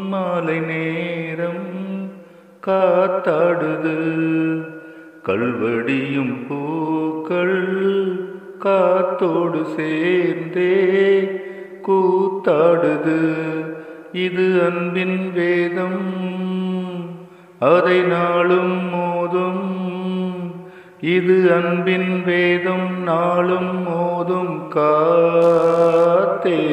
பொன்மாலை நேரம் காத்தாடுது கல்வடியும் பூக்கள் காத்தோடு சேர்ந்தே கூத்தாடுது இது அன்பின் வேதம் அதை நாளும் மோதும் இது அன்பின் வேதம் நாளும் மோதும் காத்தே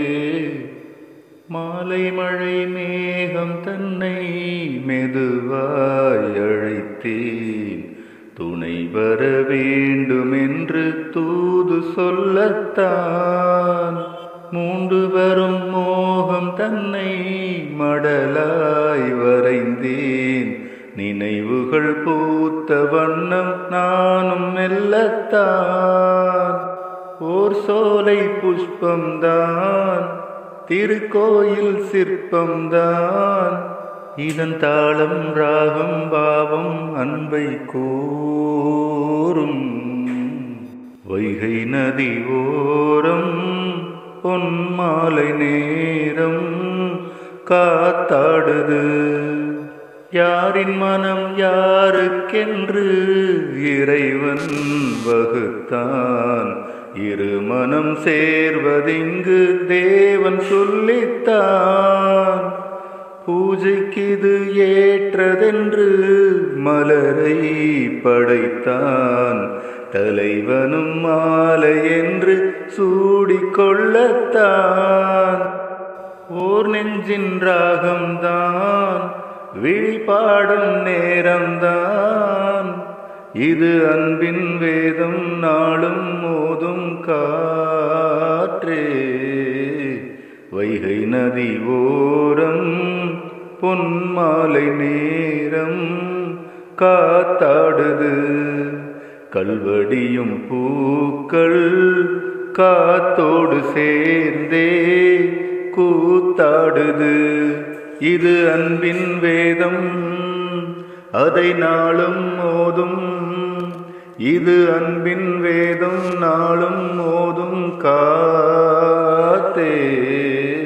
மாலை மழை மேகம் தன்னை மெதுவாய் அழைத்தேன் துணை வர வேண்டும் என்று தூது சொல்லத்தான் மூண்டு வரும் மோகம் தன்னை மடலாய் வரைந்தேன் நினைவுகள் பூத்த வண்ணம் நானும் மெல்லத்தான் ஓர் சோலை புஷ்பம்தான் திருக்கோயில் சிற்பம்தான் இதன் தாளம் ராகம் பாவம் அன்பை கோரும் வைகை நதி ஓரம் பொன்மாலை நேரம் காத்தாடுது யாரின் மனம் யாருக்கென்று இறைவன் வகுத்தான் இரு மனம் சேர்வதிங்கு தேவன் சொல்லித்தான் பூஜைக்கு இது ஏற்றதென்று மலரை படைத்தான் தலைவனும் மாலை என்று சூடிக்கொள்ளத்தான் ஓர் நெஞ்சின் ராகம்தான் விழிபாடும் நேரம்தான் இது அன்பின் வேதம் நாளும் மோதும் காற்றே வைகை நதி ஓரம் பொன்மாலை நேரம் காத்தாடுது கல்வடியும் பூக்கள் காத்தோடு சேர்ந்தே கூத்தாடுது இது அன்பின் வேதம் அதை நாளும் மோதும் இது அன்பின் வேதம் நாளும் மோதும் காத்தே